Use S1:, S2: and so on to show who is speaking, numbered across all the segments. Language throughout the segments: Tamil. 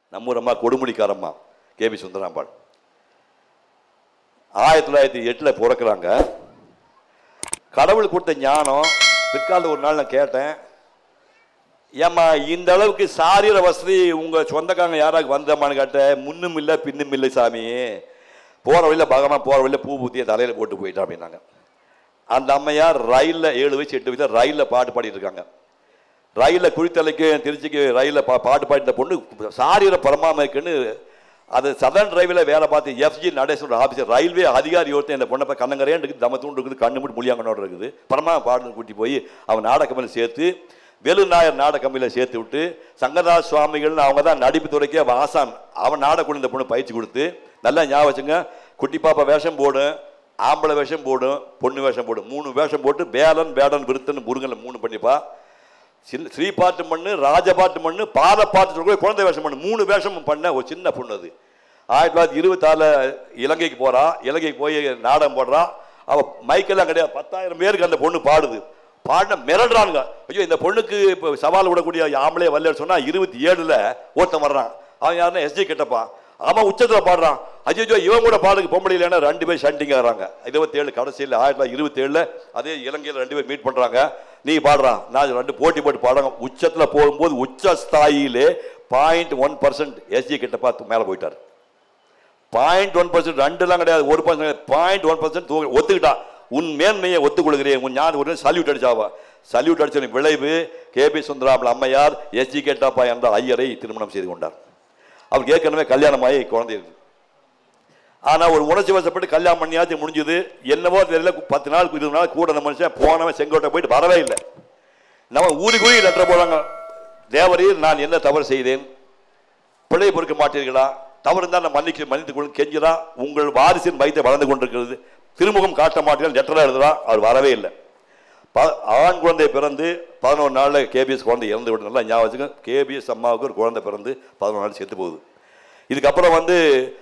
S1: நம்ம ஊர் அம்மா கொடுமுடிக்காரம்மா கேபி சுந்தராம்பாள் ஆயிரத்தி தொள்ளாயிரத்தி எட்டில் பிறக்கிறாங்க கடவுள் கொடுத்த ஞானம் பிற்காலத்தில் ஒரு நாள் நான் கேட்டேன் ஏம்மா இந்த அளவுக்கு சாரீர வசதி உங்க சொந்தக்காரங்க யாராவது வந்தம்மான்னு கேட்டேன் முன்னும் இல்லை பின்னும் இல்லை சாமி போற வழியில் பகவான் போற வழியில் பூ பூத்திய தலையில போட்டு போயிட்டா அப்படின்னாங்க அந்த அம்மையார் ரயிலில் ஏழு வயசு எட்டு வயசுல ரயிலில் பாட்டு பாடிட்டு இருக்காங்க ரயிலில் குழித்தலைக்கு திருச்சிக்கு ரயிலில் பா பாட்டு பாடிட்ட பொண்ணு சாரீர பரமாமைக்குன்னு அது சதர்ன் ரயில்வே வேலை பார்த்து எஃப்ஜி நடேசோட ஆஃபீஸர் ரயில்வே அதிகாரி ஒருத்தன் இந்த பொண்ணை போய் கண்ணங்கரையான் இருக்குது தம்ம தூண்டு இருக்குது கண்ணு மூடி முழியாங்கனோட இருக்குது பரமா பாடுன்னு கூட்டி போய் அவன் நாடக கம்பெனியில் சேர்த்து வேலு நாயர் நாடக கம்பெனியில் சேர்த்து விட்டு சங்கரதாஸ் சுவாமிகள்னு அவங்க தான் நடிப்பு துறைக்கு அவன் ஆசான் அவன் நாடகம் இந்த பொண்ணு பயிற்சி கொடுத்து நல்லா ஞாபகம் வச்சுங்க குட்டி பாப்பா வேஷம் போடும் ஆம்பளை வேஷம் போடும் பொண்ணு வேஷம் போடும் மூணு வேஷம் போட்டு பேலன் பேடன் விருத்தன் முருகன் மூணு பண்ணிப்பா சின்ன ஸ்ரீ பாட்டு மண்ணு ராஜ பாட்டு மண்ணு பாத பாட்டு சொல்ல குழந்தை வேஷம் பண்ணு மூணு வேஷமும் பண்ண ஒரு சின்ன பொண்ணு அது ஆயிரத்தி தொள்ளாயிரத்தி இருபத்தாறுல இலங்கைக்கு போறா இலங்கைக்கு போய் நாடகம் போடுறா அவ மைக்கெல்லாம் கிடையாது பத்தாயிரம் பேருக்கு அந்த பொண்ணு பாடுது பாடின மிரடுறானுங்க ஐயோ இந்த பொண்ணுக்கு இப்போ சவால் விடக்கூடிய ஆம்பளே வரலன்னு சொன்னா இருபத்தி ஏழுல ஒருத்தன் வர்றான் அவன் யாருன்னா எஸ்ஜி கிட்டப்பா அவன் உச்சத்துல பாடுறான் ஐயோ இவன் கூட பாடுக்கு பொம்பளை இல்லைன்னா ரெண்டு பேர் ஷண்டிங் ஆகிறாங்க இருபத்தேழு கடைசியில் ஆயிரத்தி தொள்ளாயிரத்தி இருபத்தி ஏழுல அதே இலங்கையில் ரெண்டு பேர் மீட் பண்றாங்க நீ பாடுறான் நான் ரெண்டு போட்டி போட்டு பாடுறாங்க உச்சத்துல போகும்போது உச்ச ஸ்தாயிலே பாயிண்ட் ஒன் பர்சன்ட் எஸ்ஜி கிட்ட பார்த்து மேலே போயிட்டார் பாயிண்ட் ஒன் பர்சன்ட் ரெண்டுலாம் கிடையாது ஒரு பர்சன்ட் பாயிண்ட் ஒன் பர்சன்ட் ஒத்துக்கிட்டான் உன் மேன்மையை ஒத்துக்கொள்கிறேன் உன் ஞான ஒரு சல்யூட் அடிச்சாவா சல்யூட் அடிச்ச விளைவு கேபி சுந்தராமல் அம்மையார் எஸ்ஜி கேட்டாப்பா என்ற ஐயரை திருமணம் செய்து கொண்டார் அவருக்கு ஏற்கனவே கல்யாணமாகி குழந்தை இருக்கு ஆனா ஒரு உணர்ச்சி வசப்பட்டு கல்யாணம் பண்ணியாச்சு முடிஞ்சது என்னவோ தெரியல பத்து நாள் இருபது நாள் கூட அந்த மனுஷன் போனவன் செங்கோட்டை போயிட்டு வரவே இல்லை நம்ம ஊருக்கு ஊருக்கு லெட்டர் போறாங்க தேவரீர் நான் என்ன தவறு செய்தேன் பிள்ளை பொறுக்க மாட்டீர்களா தவறு இருந்தால் நான் மன்னிக்க மன்னித்துக் கொள்ளும் கெஞ்சுறா உங்கள் வாரிசின் வயிற்றை வளர்ந்து கொண்டிருக்கிறது திருமுகம் காட்ட மாட்டீர்கள் லெட்டராக எழுதுறா அவர் வரவே இல்லை ப- ஆண் குழந்தை பிறந்து பதினோரு நாளில் கேபிஎஸ் குழந்தை இறந்து விட்டு நல்லா ஞாபகம் வச்சுக்க கேபிஎஸ் அம்மாவுக்கு ஒரு குழந்தை பிறந்து பதினோரு நாள் செத்து போகுது இதுக்கப்புறம் வந்து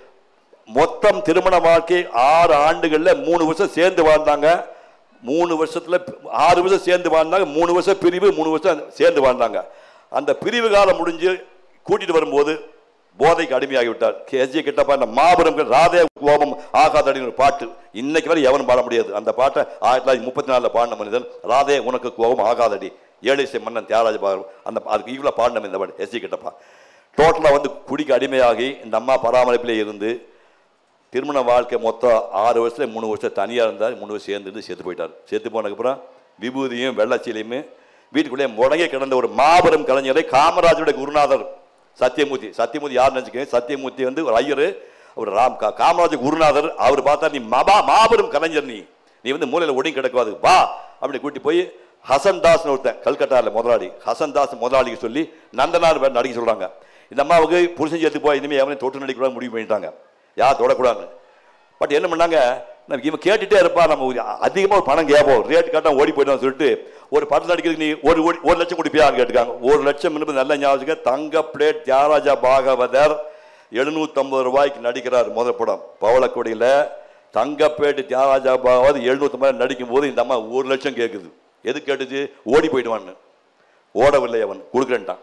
S1: மொத்தம் திருமண வாழ்க்கை ஆறு ஆண்டுகள்ல மூணு வருஷம் சேர்ந்து வாழ்ந்தாங்க மூணு வருஷத்துல ஆறு வருஷம் சேர்ந்து வாழ்ந்தாங்க மூணு வருஷம் பிரிவு மூணு வருஷம் சேர்ந்து வாழ்ந்தாங்க அந்த பிரிவு காலம் முடிஞ்சு கூட்டிட்டு வரும்போது போதைக்கு அடிமையாகி விட்டார் எஸ்ஜி கிட்டப்பா இந்த மாபெரும் ராதே கோபம் ஆகாதடின்னு ஒரு பாட்டு இன்னைக்கு வரை எவனும் பாட முடியாது அந்த பாட்டை ஆயிரத்தி தொள்ளாயிரத்தி முப்பத்தி நாலுல பாடின மனிதன் ராதே உனக்கு கோபம் ஆகாதடி ஏழிசை மன்னன் தியாகராஜ பாகவன் அந்த அதுக்கு ஈக்குவலாக பாடின இந்த பாட்டு எஸ்ஜி கிட்டப்பா டோட்டலாக வந்து குடிக்கு அடிமையாகி இந்த அம்மா பராமரிப்பிலே இருந்து திருமண வாழ்க்கை மொத்தம் ஆறு வருஷத்துல மூணு வருஷம் தனியாக இருந்தார் மூணு வருஷம் சேர்ந்துட்டு செத்து போயிட்டார் செத்து போனதுக்கப்புறம் விபூதியும் வெள்ளச்சீலையுமே வீட்டுக்குள்ளே முடங்கி கிடந்த ஒரு மாபெரும் கலைஞரை காமராஜருடைய குருநாதர் சத்தியமூர்த்தி சத்தியமூர்த்தி யார் நினச்சிக்கோங்க சத்தியமூர்த்தி வந்து ஒரு ஐயர் அவர் ராம் கா- காமராஜர் குருநாதர் அவர் பார்த்தா நீ மபா மாபெரும் கலைஞர் நீ நீ வந்து மூலையில் ஒடுங்கி கிடக்காது வா அப்படி கூட்டி போய் ஹசன் தாஸ்னு ஒருத்தன் கல்கட்டாவில் முதலாளி ஹசன் தாஸ் முதலாளிக்கு சொல்லி நந்தனார் வேறு நடிக்க சொல்றாங்க இந்த அம்மாவுக்கு புருஷன் சேர்த்து போய் இனிமேல் எவனையும் தொட்டு நடிக்கூடாது முடிவு பண்ணிட்டாங்க யார் தொடக்கூடாதுன்னு பட் என்ன பண்ணாங்க நம்ம இவன் கேட்டுட்டே இருப்பா நம்ம அதிகமாக ஒரு பணம் கேட்போம் ரேட் கேட்டால் ஓடி போயிடும் சொல்லிட்டு ஒரு படத்தில் நடிக்கிறதுக்கு நீ ஒரு கோடி ஒரு லட்சம் கொடுப்பியான்னு கேட்டுக்காங்க ஒரு லட்சம் என்பது நல்ல ஞாபகம் வச்சுக்க. தங்க பிளேட் தியாகராஜா பாகவதர் எழுநூத்தம்பது ரூபாய்க்கு நடிக்கிறார் முதல் படம் பவளக்கொடியில் தங்கப்பேட்டு தியாகராஜா பாகவதர் எழுநூத்தம்பது நடிக்கும் போது இந்த அம்மா ஒரு லட்சம் கேட்குது எது கேட்டுச்சு ஓடி போயிடுவான்னு ஓடவில்லை அவன் கொடுக்குறேன்ட்டான்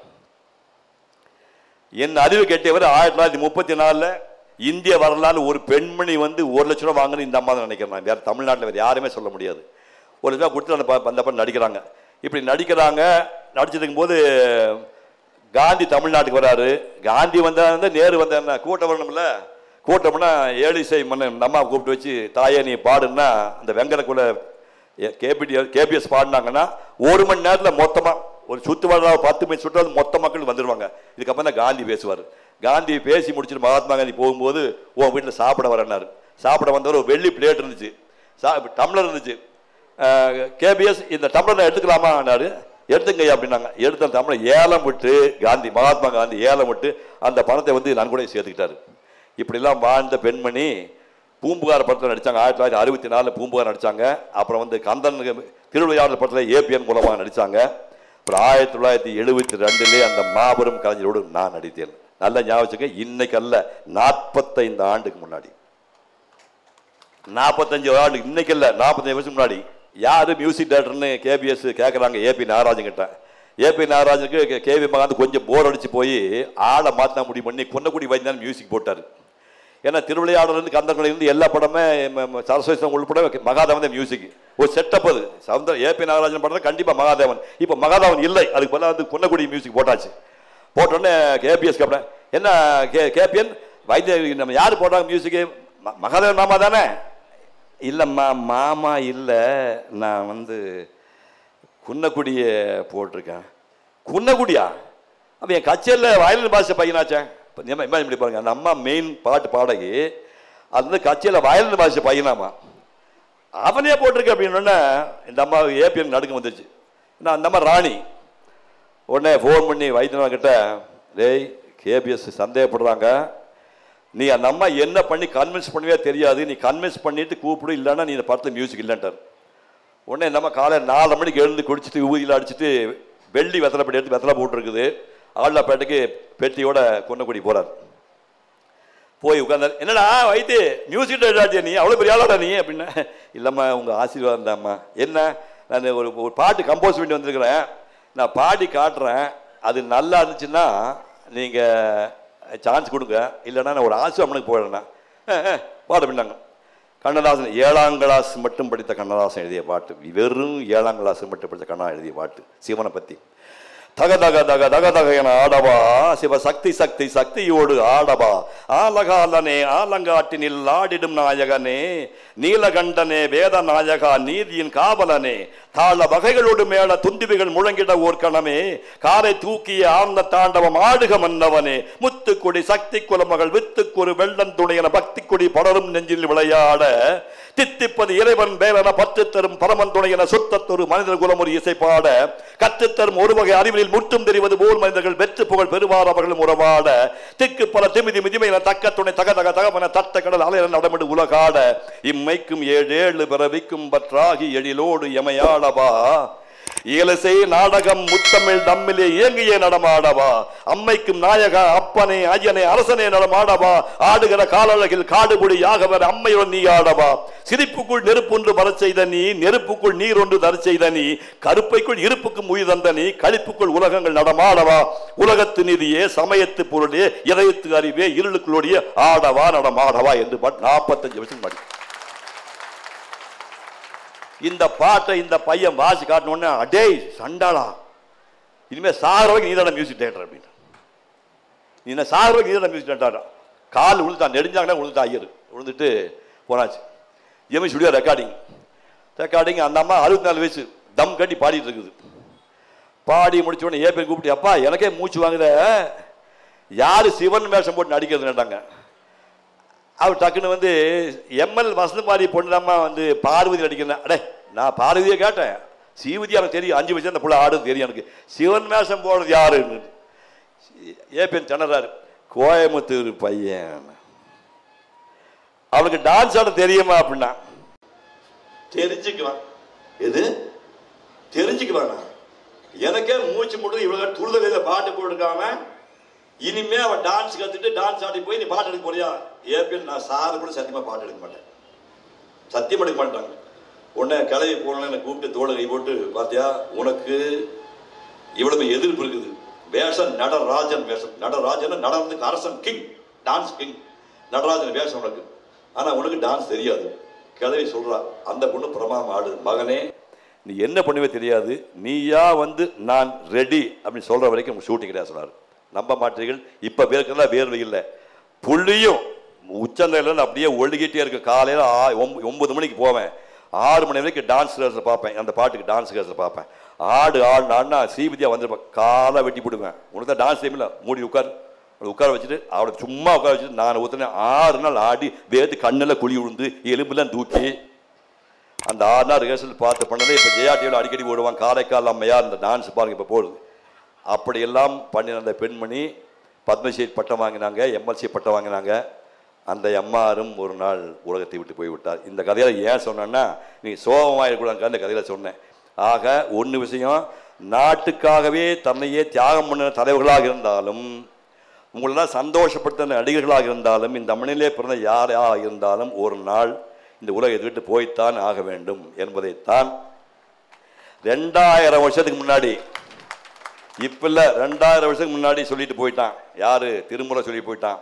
S1: என் அறிவு கேட்டவர் ஆயிரத்தி தொள்ளாயிரத்தி முப்பத்தி நாலில் இந்திய வரலாறு ஒரு பெண்மணி வந்து ஒரு லட்ச ரூபா வாங்கணும் இந்த அம்மா தான் நினைக்கிறேன் நான். வேற தமிழ்நாட்டில் வேறு யாருமே சொல்ல முடியாது ஒரு லட்ச ரூபா கொடுத்து அந்த ப- அந்த படம் நடிக்கிறாங்க இப்படி நடிக்கிறாங்க நடிச்சிருக்கும் போது காந்தி தமிழ்நாட்டுக்கு வராரு காந்தி வந்தா வந்து நேரு வந்தா என்ன கூட்டம் வரணும்ல கூட்டம்னா ஏழிசை மன்னன் இந்த அம்மா கூப்பிட்டு வச்சு தாயே நீ பாடுன்னா அந்த வெங்கடக்குள்ள கேபிடி கேபிஎஸ் பாடினாங்கன்னா ஒரு மணி நேரத்தில் மொத்தமாக ஒரு சுத்து வர பத்து மணி சுற்றாவது மொத்த மக்கள் வந்துடுவாங்க இதுக்கப்புறம் தான் காந்தி பேசுவார் காந்தி பேசி முடிச்சுட்டு மகாத்மா காந்தி போகும்போது உன் வீட்டில் சாப்பிட வரேன்னாரு சாப்பிட வந்தவர் ஒரு வெள்ளி பிளேட் இருந்துச்சு சா டம்ளர் இருந்துச்சு கேபிஎஸ் இந்த டம்ளரை எடுத்துக்கலாமான்னாரு எடுத்துங்க அப்படின்னாங்க எடுத்த அந்த டம்ளர் ஏலம் விட்டு காந்தி மகாத்மா காந்தி ஏலம் விட்டு அந்த பணத்தை வந்து நன்கொடை சேர்த்துக்கிட்டாரு இப்படிலாம் வாழ்ந்த பெண்மணி பூம்புகார் படத்தில் நடிச்சாங்க ஆயிரத்தி தொள்ளாயிரத்தி அறுபத்தி நாலில் பூம்புகார் நடிச்சாங்க அப்புறம் வந்து கந்தன் திருவிளையாடல் படத்தில் ஏபிஎன் மூலமாக நடிச்சாங்க அப்புறம் ஆயிரத்தி தொள்ளாயிரத்தி எழுபத்தி ரெண்டுலேயே அந்த மாபெரும் கலைஞரோடு நான் நடித்தேன் நல்ல ஞாபகம் வச்சுக்க இன்னைக்கு அல்ல நாற்பத்தைந்து ஆண்டுக்கு முன்னாடி நாற்பத்தஞ்சு ஆண்டு இன்னைக்கு இல்லை நாற்பத்தஞ்சு வருஷம் முன்னாடி யாரு மியூசிக் டைரக்டர்னு கேபிஎஸ் கேட்குறாங்க ஏபி நாகராஜன் கிட்ட ஏபி நாகராஜனுக்கு கேவி மகாந்த் கொஞ்சம் போர் அடிச்சு போய் ஆளை மாற்றினா முடிவு பண்ணி கொன்னக்குடி வைத்தான் மியூசிக் போட்டார் ஏன்னா திருவிளையாடலேருந்து கந்தங்களிலிருந்து எல்லா படமே ம- ம- சரஸ்வதி உள்பட மகாதேவன் தான் மியூசிக் ஒரு செட்டப் அது சவுந்தர ஏபி நாகராஜன் படம் கண்டிப்பாக மகாதேவன் இப்போ மகாதேவன் இல்லை அதுக்கு பதிலாக வந்து கொன்னக்குடி மியூசிக் போட்டாச்சு போட்டோடனே கேபிஎஸ் கேப்டன் என்ன கே கேபிஎன் வைத்திய நம்ம யார் போட்டாங்க மியூசிக்கு ம- மகாதேவன் மாமா தானே இல்லைம்மா மாமா இல்லை நான் வந்து குன்னக்குடியை போட்டிருக்கேன் குன்னக்குடியா அப்போ என் கச்சேரியில் வயலின் பாஷை பையனாச்சே இப்போ இமேஜ் பண்ணி பாருங்க அந்த அம்மா மெயின் பாட்டு பாடகி அது வந்து கச்சேரியில் வயலின் பாஷை பையனாமா அவனே போட்டிருக்க அப்படின்னோடனே இந்த அம்மா ஏபிஎன் நடுக்க வந்துருச்சு நான் அந்த அம்மா ராணி உடனே ஃபோன் பண்ணி வைத்தியநாதன் கிட்ட டேய் கேபிஎஸ் சந்தேகப்படுறாங்க நீ அந்த அம்மா என்ன பண்ணி கன்வின்ஸ் பண்ணவே தெரியாது நீ கன்வின்ஸ் பண்ணிட்டு கூப்பிடு இல்லைன்னா நீ இந்த படத்தில் மியூசிக் இல்லைன்ட்டார் உடனே நம்ம காலையில் நாலு மணிக்கு எழுந்து குடிச்சிட்டு ஊதியில் அடிச்சிட்டு வெள்ளி வெத்தலை பெட்டி எடுத்து வெத்தலை போட்டுருக்குது ஆழ்லாப்பேட்டைக்கு பெட்டியோட கொன்னக்குடி போறார் போய் உட்கார்ந்தார் என்னடா வைத்து மியூசிக் டைரக்டர் நீ அவ்வளோ பெரிய ஆளாடா நீ அப்படின்னா இல்லைம்மா உங்கள் ஆசீர்வாதம் தான்மா என்ன நான் ஒரு ஒரு பாட்டு கம்போஸ் பண்ணி வந்திருக்கிறேன் நான் பாடி காட்டுறேன் அது நல்லா இருந்துச்சுன்னா நீங்கள் சான்ஸ் கொடுங்க இல்லைன்னா நான் ஒரு ஆசிரமனுக்கு போயிடுறேன்னா பாட பின்னாங்க கண்ணதாசன் ஏழாம் கிளாஸ் மட்டும் படித்த கண்ணதாசன் எழுதிய பாட்டு வெறும் ஏழாம் கிளாஸ் மட்டும் படித்த கண்ணா எழுதிய பாட்டு சிவனை பற்றி தக தக தக தக தக என ஆடவா சிவ சக்தி சக்தி சக்தியோடு ஆடவா ஆலகாலனே ஆலங்காட்டினில் ஆடிடும் நாயகனே நீலகண்டனே வேத நாயகா நீதியின் காவலனே தாள வகைகளோடு மேல துண்டிவிகள் முழங்கிட ஓர் கணமே காரை தூக்கிய ஆழ்ந்த தாண்டவம் ஆடுக மன்னவனே முத்துக்குடி சக்தி குலமகள் வித்துக்குரு வெள்ளன் துணையன பக்தி கொடி படரும் நெஞ்சில் விளையாட தித்திப்பது இறைவன் வேலன பற்று தரும் பரமன் துணையன சுத்தத்தொரு மனிதர் குலமுறை இசைப்பாட கற்றுத்தரும் ஒரு வகை அறிவியலில் முற்றும் தெரிவது போல் மனிதர்கள் வெற்று புகழ் பெறுவார் அவர்களும் உறவாட திக்கு பல திமிதி மிதிமையின தக்க துணை தக தக தகமன தட்ட கடல் அலையன நடமிடு உலகாட இம்மைக்கும் ஏழு ஏழு பிறவிக்கும் பற்றாகி எழிலோடு எமையாடவா இயலசை நாடகம் முத்தமிழ் நம்மிலே இயங்கிய நடமாடவா அம்மைக்கும் நாயகா அப்பனே ஐயனே அரசனே நடமாடவா ஆடுகிற காலழகில் காடுபுடி யாகவர் அம்மையுடன் நீ ஆடவா சிரிப்புக்குள் நெருப்பொன்று வரச் செய்த நீ நெருப்புக்குள் நீர் ஒன்று தரச் செய்த நீ கருப்பைக்குள் இருப்புக்கும் உயிர் தந்த நீ கழிப்புக்குள் உலகங்கள் நடமாடவா உலகத்து நிதியே சமயத்து பொருளே இதயத்து அறிவே இருளுக்குள்ளோடைய ஆடவா நடமாடவா என்று பாட்டு நாற்பத்தஞ்சு வருஷம் பாடி இந்த பாட்டை இந்த பையன் வாசி காட்டினோடனே அடேய் சண்டாளா இனிமே சாகிற வரைக்கும் நீதான மியூசிக் டேரக்டர் அப்படின்னு நீ என்ன சாகிற வரைக்கும் நீதான மியூசிக் டேரக்டர் கால் விழுந்தான் நெடுஞ்சாங்கன்னா விழுந்தா ஐயர் விழுந்துட்டு போனாச்சு எமி ஸ்டுடியோ ரெக்கார்டிங் ரெக்கார்டிங் அந்த அம்மா அறுபத்தி நாலு வயசு தம் கட்டி பாடிட்டு இருக்குது பாடி முடிச்ச உடனே ஏ பேர் கூப்பிட்டு அப்பா எனக்கே மூச்சு வாங்குத யாரு சிவன் வேஷம் போட்டு நடிக்கிறதுன்னுட்டாங்க அவர் டக்குன்னு வந்து எம்எல் வசந்தமாரி பொண்ணுதாம்மா வந்து பார்வதி நடிக்கிறேன் அடே நான் பார்வதியை கேட்டேன் சீவதி எனக்கு தெரியும் அஞ்சு வயசு அந்த புள்ள ஆடுறது தெரியும் எனக்கு சிவன் வேஷம் போடுறது யாருன்னு ஏபிஎன் திணறாரு கோயம்புத்தூர் பையன் அவனுக்கு டான்ஸ் ஆட தெரியுமா அப்படின்னா தெரிஞ்சுக்குவான் எது தெரிஞ்சுக்குவானா எனக்கே மூச்சு முட்டு இவ்வளவு துருதலையில பாட்டு போட்டுருக்காம இனிமே அவன் டான்ஸ் கத்துட்டு டான்ஸ் ஆடி போய் நீ பாட்டு எடுக்க போறியா ஏபிஎன் நான் சாரு கூட சத்தியமா பாட்டு எடுக்க மாட்டேன் சத்தியம் எடுக்க மாட்டாங்க உடனே கிளவி போனோன்னு என்னை கூப்பிட்டு தோழரை போட்டு பார்த்தியா உனக்கு இவ்வளவு எதிர்ப்பு இருக்குது வேஷம் நடராஜன் வேஷம் நடராஜன் நடனத்துக்கு அரசன் கிங் டான்ஸ் கிங் நடராஜன் வேஷம் உனக்கு ஆனா உனக்கு டான்ஸ் தெரியாது கிளவி சொல்றா அந்த பொண்ணு பிரமாதம் ஆடுது மகனே நீ என்ன பண்ணுவே தெரியாது நீயா வந்து நான் ரெடி அப்படின்னு சொல்ற வரைக்கும் ஷூட்டிங் கிடையாது சொன்னார் நம்ப மாட்டீர்கள் இப்ப பேருக்கெல்லாம் வேர்வை இல்லை புள்ளியும் உச்சந்தையில அப்படியே ஒழுகிட்டே இருக்கு காலையில ஆ- ஒம்ப- ஒன்பது மணிக்கு போவேன் ஆறு மணி வரைக்கும் டான்ஸ் ரிஹர்சல் பார்ப்பேன் அந்த பாட்டுக்கு டான்ஸ் ரிஹர்சல் பார்ப்பேன் ஆடு ஆடு ஆடுனா சீபதியா வந்துருப்பேன் காலை வெட்டி போடுவேன் உனக்கு தான் டான்ஸ் டைமில் மூடி உட்கார் அவளை உட்கார வச்சுட்டு அவளை சும்மா உட்கார வச்சுட்டு நான் ஊத்துனேன் ஆறு நாள் ஆடி வேத்து கண்ணில் குழி விழுந்து எலும்புலாம் தூக்கி அந்த ஆறு நாள் ரிஹர்சல் பார்த்து பண்ணதை இப்போ ஜெயா டிவியில் அடிக்கடி போடுவான் காரைக்கால் அம்மையார் இந்த டான்ஸ் பாருங்க இப்போ போடுது அப்படியெல்லாம் பண்ணின அந்த பெண்மணி பத்மஸ்ரீ பட்டம் வாங்கினாங்க எம்எல்சி பட்டம் வாங்கினாங்க அந்த எம்மாரும் ஒரு நாள் உலகத்தை விட்டு போய்விட்டார் இந்த கதையில ஏன் சொன்னேன்னா நீ சோகமாக இருக்கக்கூடாது அந்த கதையில சொன்னேன் ஆக ஒன்று விஷயம் நாட்டுக்காகவே தன்னையே தியாகம் பண்ணின தலைவர்களாக இருந்தாலும் உங்களெல்லாம் சந்தோஷப்படுத்த நடிகர்களாக இருந்தாலும் இந்த மண்ணிலே பிறந்த யாராக இருந்தாலும் ஒரு நாள் இந்த உலகத்தை விட்டு போய்த்தான் ஆக வேண்டும் என்பதைத்தான் ரெண்டாயிரம் வருஷத்துக்கு முன்னாடி இப்ப இல்ல ரெண்டாயிரம் வருஷத்துக்கு முன்னாடி சொல்லிட்டு போயிட்டான் யாரு திருமுறை சொல்லி போயிட்டான்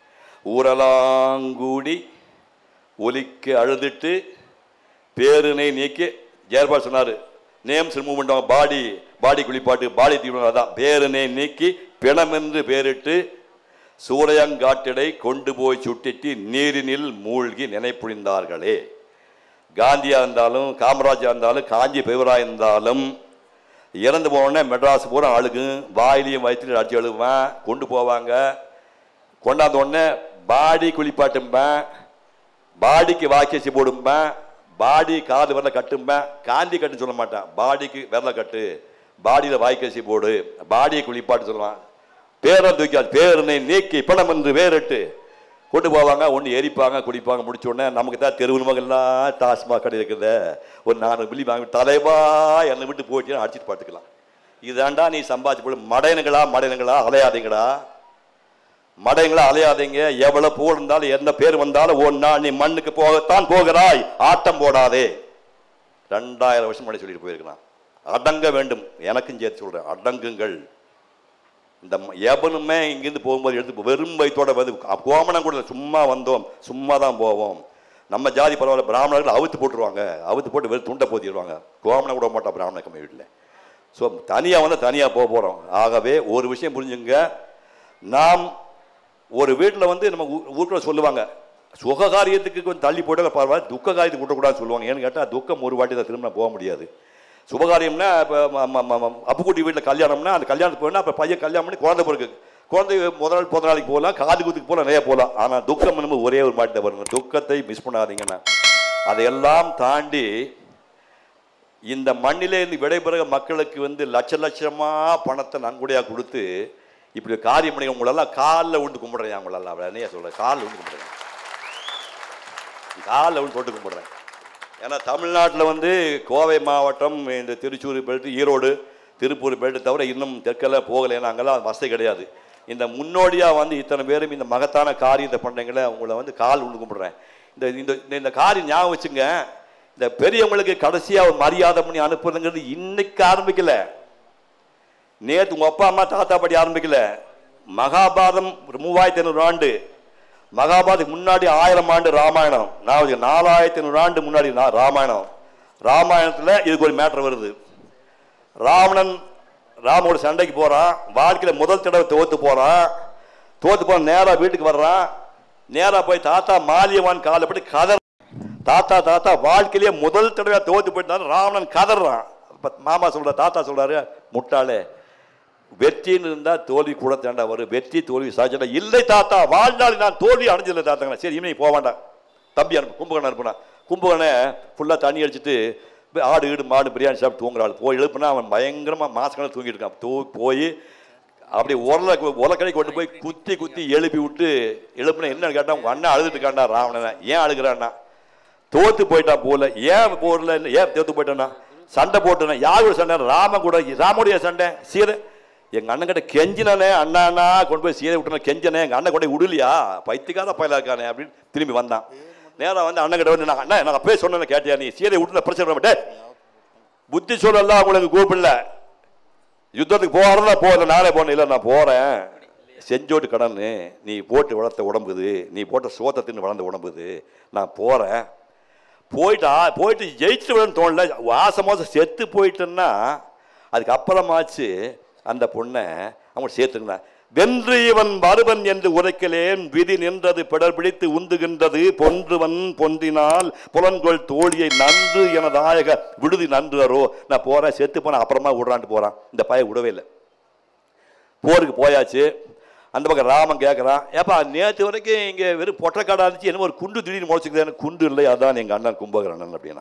S1: ஊரலாங்கூடி ஒலிக்கு அழுதுட்டு பேருனை நீக்கி ஜெயபால் சொன்னாரு நேம்ஸ் ரிமூவ் பண்ணுவாங்க பாடி பாடி குளிப்பாட்டு பாடி தீவிரம் அதான் பேருனை நீக்கி பிணமென்று பேரிட்டு சூரையங்காட்டிடை கொண்டு போய் சுட்டிட்டு நீரினில் மூழ்கி நினைப்புழிந்தார்களே காந்தியா இருந்தாலும் காமராஜா இருந்தாலும் காஞ்சி பெவரா இருந்தாலும் இறந்து போனோடனே மெட்ராஸ் பூரா அழுகும் வாயிலையும் வயிற்றுலையும் அடிச்சு அழுகுவேன் கொண்டு போவாங்க கொண்டாந்த உடனே பாடி குளிப்பாட்டும்பேன் பாடிக்கு வாக்கியசி போடும்பேன் பாடி காது விரல கட்டும்பேன் காந்தி கட்டுன்னு சொல்ல மாட்டேன் பாடிக்கு விரல கட்டு பாடியில் வாய்க்கசி போடு பாடியை குளிப்பாட்டு சொல்லுவான் பேரை தூக்கி பேரனை நீக்கி பணம் என்று வேறிட்டு கொண்டு போவாங்க ஒன்று எரிப்பாங்க குடிப்பாங்க முடிச்ச உடனே நமக்கு தான் தெருவு மகள்லாம் டாஸ்மாக் கடை இருக்குது ஒரு நானூறு மில்லி வாங்கி தலைவா என்னை விட்டு போயிட்டு அடிச்சிட்டு பாட்டுக்கலாம் இதாண்டா நீ சம்பாதிச்சு போடு மடையனுங்களா மடையனுங்களா அலையாதீங்கடா மடையங்களா அலையாதீங்க எவ்வளவு புகழ் இருந்தாலும் எந்த பேர் வந்தாலும் ஒன்னா நீ மண்ணுக்கு போகத்தான் போகிறாய் ஆட்டம் போடாதே ரெண்டாயிரம் வருஷம் முன்னாடி சொல்லிட்டு போயிருக்கிறான் அடங்க வேண்டும் எனக்கும் சேர்த்து சொல்றேன் அடங்குங்கள் இந்த ம- எவனுமே இங்கிருந்து போகும்போது எடுத்து வெறும் வயிற்றோட வந்து கோமணம் கூட இல்ல, சும்மா வந்தோம் சும்மா தான் போவோம் நம்ம ஜாதி பரவாயில்ல பிராமணர்கள் அவுத்து போட்டுருவாங்க அவுத்து போட்டு வெறும் துண்டை போத்திடுவாங்க கோமணம் கூட மாட்டா பிராமண கம்மி வீட்டில் ஸோ தனியாக வந்து தனியாக போக போகிறோம் ஆகவே ஒரு விஷயம் புரிஞ்சுங்க நாம் ஒரு வீட்டில் வந்து நம்ம ஊருக்குள்ள சொல்லுவாங்க சுக காரியத்துக்கு கொஞ்சம் தள்ளி போட்டால் பரவாயில்ல துக்க காரியத்துக்கு விட்டக்கூடாதுன்னு சொல்லுவாங்க ஏன்னு கேட்டால் துக்கம் ஒரு வாட்டி தான் திரும்ப போக முடியாது சுபகாரியம்னா இப்போ அப்புக்குட்டி வீட்டில் கல்யாணம்னா அந்த கல்யாணத்துக்கு போனால் அப்போ பையன் கல்யாணம் பண்ணி குழந்தை பிறகு குழந்தை முதல் நாள் பிறந்த நாளைக்கு போகலாம் காது குத்துக்கு போகலாம் நிறைய போகலாம் ஆனால் துக்கம் நம்ம ஒரே ஒரு மாட்டி தான் வருங்க துக்கத்தை மிஸ் பண்ணாதீங்கண்ணா அதையெல்லாம் தாண்டி இந்த மண்ணிலே இருந்து விடைபெறுக மக்களுக்கு வந்து லட்ச லட்சமா பணத்தை நன்கொடையா கொடுத்து இப்படி காரியம் பண்ணி உங்களெல்லாம் காலில் விழுந்து கும்பிடுறேன் உங்களெல்லாம் அவளை என்னையா சொல்கிறேன் காலில் விழுந்து கும்பிடுறேன் காலில் விழுந்து தொட்டு கும்பிடுறேன் ஏன்னா தமிழ்நாட்டில் வந்து கோவை மாவட்டம் இந்த திருச்சூர் பெல்ட் ஈரோடு திருப்பூர் பெல்ட் தவிர இன்னும் தெற்கெல்லாம் போகலை ஏன்னா அங்கெல்லாம் வசதி கிடையாது இந்த முன்னோடியாக வந்து இத்தனை பேரும் இந்த மகத்தான காரியத்தை பண்ணுறீங்களே உங்களை வந்து கால் விழுந்து கும்பிடுறேன் இந்த இந்த இந்த- இந்த காரியம் ஞாபகம் வச்சுங்க இந்த பெரியவங்களுக்கு கடைசியாக ஒரு மரியாதை பண்ணி அனுப்புறதுங்கிறது இன்னைக்கு ஆரம்பிக்கல நேற்று உங்க அப்பா அம்மா தாத்தா பாட்டி ஆரம்பிக்கல மகாபாரதம் ஒரு மூவாயிரத்தி ஐநூறு ஆண்டு மகாபாரதுக்கு முன்னாடி ஆயிரம் ஆண்டு ராமாயணம் நான் வச்சுக்க, நாலாயிரத்தி ஐநூறு ஆண்டு முன்னாடி நா- ராமாயணம் ராமாயணத்துல இதுக்கு ஒரு மேட்டர் வருது ராவணன் ராமோட சண்டைக்கு போறான் வாழ்க்கையில முதல் தடவை தோத்து போறான் தோத்து போன நேரா வீட்டுக்கு வர்றான் நேரா போய் தாத்தா மாலியவான் காலை பட்டு கதற தாத்தா தாத்தா வாழ்க்கையிலேயே முதல் தடவை தோத்து போயிட்டான் ராவணன் கதறான் அப்ப மாமா சொல்ற தாத்தா சொல்றாரு முட்டாளே வெற்றின்னு இருந்தா தோல்வி கூட தேண்டா வரும் வெற்றி தோல்வி சாஜனா இல்லை தாத்தா வாழ்நாள் நான் தோல்வி அடைஞ்சதில்லை தாத்தாங்க சரி இனிமே போக வேண்டாம் தம்பி அனுப்பு கும்பகோணம் அனுப்புனா கும்பகோணை ஃபுல்லாக தண்ணி அடிச்சிட்டு போய் ஆடு ஈடு மாடு பிரியாணி சாப்பிட்டு தூங்குறாள் போய் எழுப்புனா அவன் பயங்கரமாக மாசக்கணக்கு தூங்கிட்டு இருக்கான் தூ போய் அப்படி உரல உலக்கடை கொண்டு போய் குத்தி குத்தி எழுப்பி விட்டு எழுப்புனா என்னன்னு கேட்டா உங்க அண்ணன் அழுதுட்டு இருக்காண்டா ராவணனை ஏன் அழுகிறான்னா தோத்து போயிட்டான் போல ஏன் போர்ல ஏன் தோத்து போயிட்டானா சண்டை போட்டானே யார் கூட சண்டை ராமன் கூட ராமுடைய சண்டை சீதை எங்க அண்ணன் கிட்ட கெஞ்சினே அண்ணா அண்ணா கொண்டு போய் சீதை விட்டன கெஞ்சனே எங்க அண்ணன் கொண்டு போய் விடலையா பைத்தியக்கார பயில இருக்கானே அப்படின்னு திரும்பி வந்தான் நேரா வந்து அண்ணன் கிட்ட வந்து நான் அண்ணா நான் அப்பவே சொன்னேன்னு கேட்டியா நீ சீதை விட்டுல பிரச்சனை பண்ண மாட்டே புத்தி சொல்லலாம் உங்களுக்கு கூப்பிடல யுத்தத்துக்கு போகிறதா போகல நானே போனேன் இல்லை நான் போகிறேன் செஞ்சோட்டு கடன் நீ போட்டு வளர்த்த உடம்புது நீ போட்ட சோத்தை தின்னு வளர்ந்த உடம்புது நான் போகிறேன் போயிட்டா போயிட்டு ஜெயிச்சுட்டு வரேன்னு தோணல ஆசை மாதம் செத்து போயிட்டேன்னா அதுக்கு அப்புறமாச்சு அந்த பொண்ணை அவங்க சேர்த்துருந்தேன் வென்று இவன் வருவன் என்று உரைக்கலேன் விதி நின்றது பிடர் பிடித்து உந்துகின்றது பொன்றுவன் பொன்றினால் புலன்கொள் தோழியை நன்று எனதாயக விடுதி நன்று அரோ நான் போறேன் செத்து போனேன் அப்புறமா விடுறான்ட்டு போறான் இந்த பையன் விடவே இல்லை போருக்கு போயாச்சு அந்த பக்கம் ராமன் கேட்குறான் ஏப்பா நேற்று வரைக்கும் இங்கே வெறும் பொட்டக்காடா இருந்துச்சு என்னமோ ஒரு குண்டு திடீர்னு முளைச்சிக்குது குண்டு இல்லை அதான் எங்கள் அண்ணன் கும்பகரணன் அப்படின்னா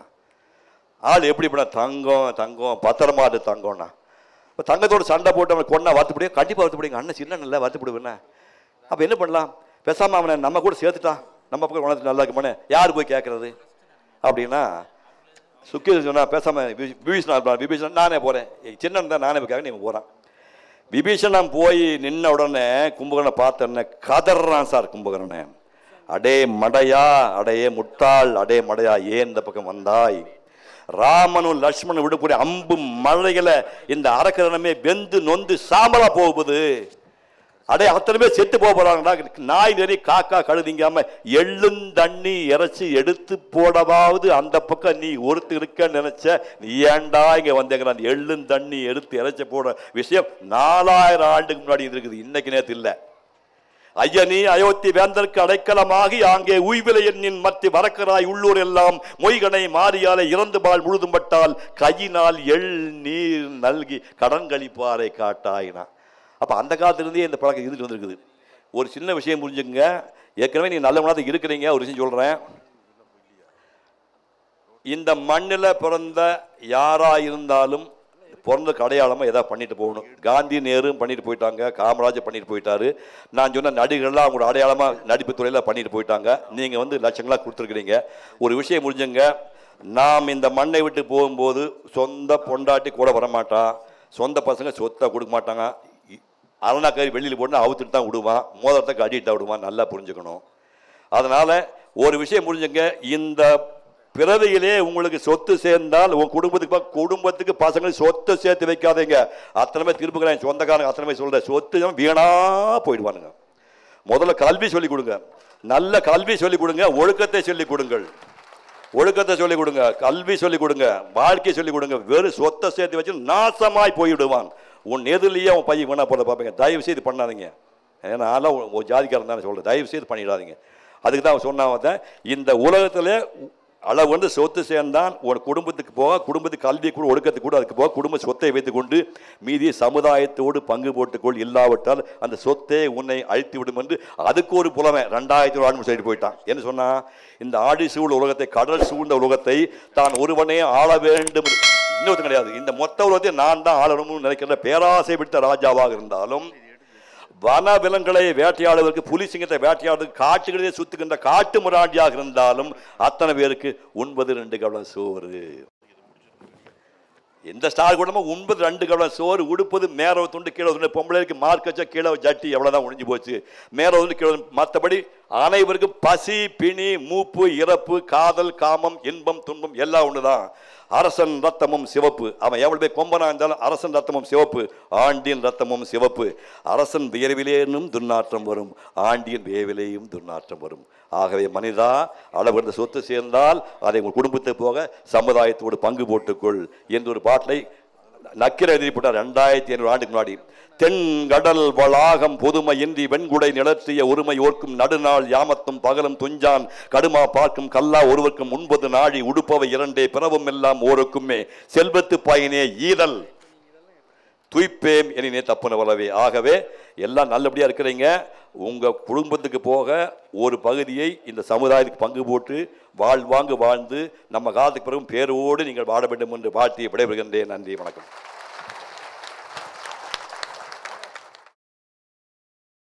S1: ஆள் எப்படி பண்ண தங்கம் தங்கம் பத்திரமாடு தங்கம்னா இப்போ தங்கத்தோட சண்டை போட்டு அவனை கொண்டா வருத்தப்படியே கண்டிப்பாக வருத்தப்படுங்க அண்ணன் சின்ன இல்லை வருத்தப்படுவேண்ணே அப்போ என்ன பண்ணலாம் பேசாமல் அவனை நம்ம கூட சேர்த்துட்டான் நம்ம பக்கம் உணர்த்து நல்லா இருக்குமானே யார் போய் கேட்குறது அப்படின்னா சுக்கி சொன்னா பேசாமல் விபீஷணா விபீஷணன் நானே போகிறேன் சின்னன் தான் நானே போய் கேட்க நீ போகிறான் விபீஷணன் போய் நின்ன உடனே கும்பகர்ணனை பார்த்தோன்னே கதறான் சார் கும்பகர்ணன் அடே மடையா அடையே முட்டாள் அடே மடையா ஏன் இந்த பக்கம் வந்தாய் ராமனும் லட்சுமணன் விடக்கூடிய அம்பு மழைகளை இந்த அரக்கரணமே வெந்து நொந்து சாம்பலா போகுது அடே அத்தனை பேர் செத்து போக போறாங்கடா நாய் நெறி காக்கா கழுதிங்காம எள்ளும் தண்ணி இறைச்சி எடுத்து போடவாவது அந்த பக்கம் நீ ஒருத்தர் இருக்க நினைச்ச நீ ஏன்டா இங்க வந்தேங்கிற அந்த எள்ளும் தண்ணி எடுத்து இறைச்சி போட விஷயம் நாலாயிரம் ஆண்டுக்கு முன்னாடி இருக்குது இன்னைக்கு நேத்து இல்லை ஐயனி அயோத்தி வேந்தற்கு அடைக்கலமாகி அங்கே உய்விலை எண்ணின் மத்தி வரக்கராய் உள்ளூர் எல்லாம் மொய்கனை மாறியாலே இறந்து பால் முழுதும் பட்டால் கையினால் எள் நீர் நல்கி கடன் கழிப்பாரை காட்டாயினா அப்ப அந்த காலத்திலிருந்தே இந்த பழக்கம் இருந்துட்டு வந்திருக்குது ஒரு சின்ன விஷயம் புரிஞ்சுங்க ஏற்கனவே நீ நல்ல மனதை இருக்கிறீங்க ஒரு விஷயம் சொல்றேன் இந்த மண்ணில் பிறந்த யாரா இருந்தாலும் பிறந்ததுக்கு அடையாளமாக எதாவது பண்ணிட்டு போகணும் காந்தி நேரும் பண்ணிட்டு போயிட்டாங்க காமராஜர் பண்ணிட்டு போயிட்டாரு நான் சொன்ன நடிகர்கள்லாம் அவங்களோட அடையாளமாக நடிப்பு துறையில் பண்ணிட்டு போயிட்டாங்க நீங்கள் வந்து லட்சங்களாக கொடுத்துருக்குறீங்க ஒரு விஷயம் முடிஞ்சுங்க நாம் இந்த மண்ணை விட்டு போகும்போது சொந்த பொண்டாட்டி கூட வரமாட்டான் சொந்த பசங்க சொத்தை கொடுக்க மாட்டாங்க அரணாக்கறி வெளியில் போட்டு அவுத்துட்டு தான் விடுவான் மோதிரத்தை கட்டிட்டு தான் விடுவான் நல்லா புரிஞ்சுக்கணும் அதனால ஒரு விஷயம் புரிஞ்சுங்க இந்த பிறவியிலே உங்களுக்கு சொத்து சேர்ந்தால் உங்க குடும்பத்துக்கு ப- குடும்பத்துக்கு பசங்களுக்கு சொத்தை சேர்த்து வைக்காதீங்க அத்தனை பேர் திருப்புக்கிறேன் சொந்தக்காரங்க அத்தனை பேர் சொல்ற சொத்து எல்லாம் வீணா போயிடுவானுங்க முதல்ல கல்வி சொல்லிக் கொடுங்க நல்ல கல்வி சொல்லிக் கொடுங்க ஒழுக்கத்தை சொல்லிக் கொடுங்கள் ஒழுக்கத்தை சொல்லிக் கொடுங்க கல்வி சொல்லிக் கொடுங்க வாழ்க்கை சொல்லிக் கொடுங்க வெறும் சொத்தை சேர்த்து வச்சு நாசமாய் போய்விடுவான் உன் எதிரிலேயே உன் பையன் வீணா போல பார்ப்பீங்க தயவு செய்து பண்ணாதீங்க ஏன்னா அதெல்லாம் ஒரு- ஒரு ஜாதிக்காரன் தானே சொல்கிறேன் தயவு செய்து பண்ணிடாதீங்க அதுக்கு தான் சொன்னான் இந்த உலகத்திலே அளவு வந்து சொத்து சேர்ந்தான் உன் குடும்பத்துக்கு போக குடும்பத்துக்கு கல்வி கூட ஒழுக்கத்துக்கு கூட அதுக்கு போக குடும்ப சொத்தை வைத்துக்கொண்டு மீதி சமுதாயத்தோடு பங்கு போட்டுக்கொள் இல்லாவிட்டால் அந்த சொத்தே உன்னை அழித்து விடும் என்று அதுக்கு ஒரு புலமை ரெண்டாயிரத்தி ஒரு ஆண்டு சொல்லிட்டு போயிட்டான் என்ன சொன்னா இந்த ஆடி சூழ் உலகத்தை கடல் சூழ்ந்த உலகத்தை தான் ஒருவனே ஆள வேண்டும் என்று- இன்னொருத்தன் கிடையாது இந்த மொத்த உலகத்தை நான் தான் ஆளணும்னு நினைக்கிற பேராசை விட்ட ராஜாவாக இருந்தாலும் வன விலங்குகளை வேட்டையாடுவதற்கு புலி சிங்கத்தை வேட்டையாடுவதற்கு காட்டுகளிலே சுத்துகின்ற காட்டு முராண்டியாக இருந்தாலும் அத்தனை பேருக்கு உண்பது ரெண்டு கவலம் சோறு எந்த ஸ்டார் கூடமோ உண்பது ரெண்டு கவலம் சோறு உடுப்பது மேரவ துண்டு கீழே துண்டு பொம்பளைக்கு மார்க் வச்சா கீழே ஜட்டி எவ்வளவுதான் ஒழிஞ்சு போச்சு மேரவ துண்டு கீழே மற்றபடி அனைவருக்கும் பசி பிணி மூப்பு இறப்பு காதல் காமம் இன்பம் துன்பம் எல்லாம் ஒண்ணுதான் அரசன் ரத்தமும் சிவப்பு அவன் எவ்வளவு பேர் கொம்பனா இருந்தாலும் அரசன் ரத்தமும் சிவப்பு ஆண்டின் ரத்தமும் சிவப்பு அரசன் வியர்விலேனும் துர்நாற்றம் வரும் ஆண்டியின் வியவிலேயும் துர்நாற்றம் வரும் ஆகவே மனிதா அளவிருந்த சொத்து சேர்ந்தால் அதை உங்கள் குடும்பத்தை போக சமுதாயத்தோடு பங்கு போட்டுக்கொள் என்று ஒரு பாட்டை நக்கிர எழுதி போட்டார் ரெண்டாயிரத்தி ஐநூறு ஆண்டுக்கு முன்னாடி தென்கடல் வளாகம் பொதுமையின்றி வெண்குடை நிலற்றிய ஒருமை ஓர்க்கும் நடுநாள் யாமத்தும் பகலும் துஞ்சான் கடுமா பார்க்கும் கல்லா ஒருவருக்கும் உண்பது நாழி உடுப்பவை இரண்டே பிறவும் எல்லாம் ஓருக்குமே செல்வத்து பயனே ஈதல் துய்ப்பேம் எனினே தப்புன வளவே ஆகவே எல்லாம் நல்லபடியா இருக்கிறீங்க உங்க குடும்பத்துக்கு போக ஒரு பகுதியை இந்த சமுதாயத்துக்கு பங்கு போட்டு வாழ்வாங்கு வாழ்ந்து நம்ம காலத்துக்கு பிறகும் பேரோடு நீங்கள் வாழ வேண்டும் என்று வாழ்த்தி விடைபெறுகின்றேன் நன்றி வணக்கம்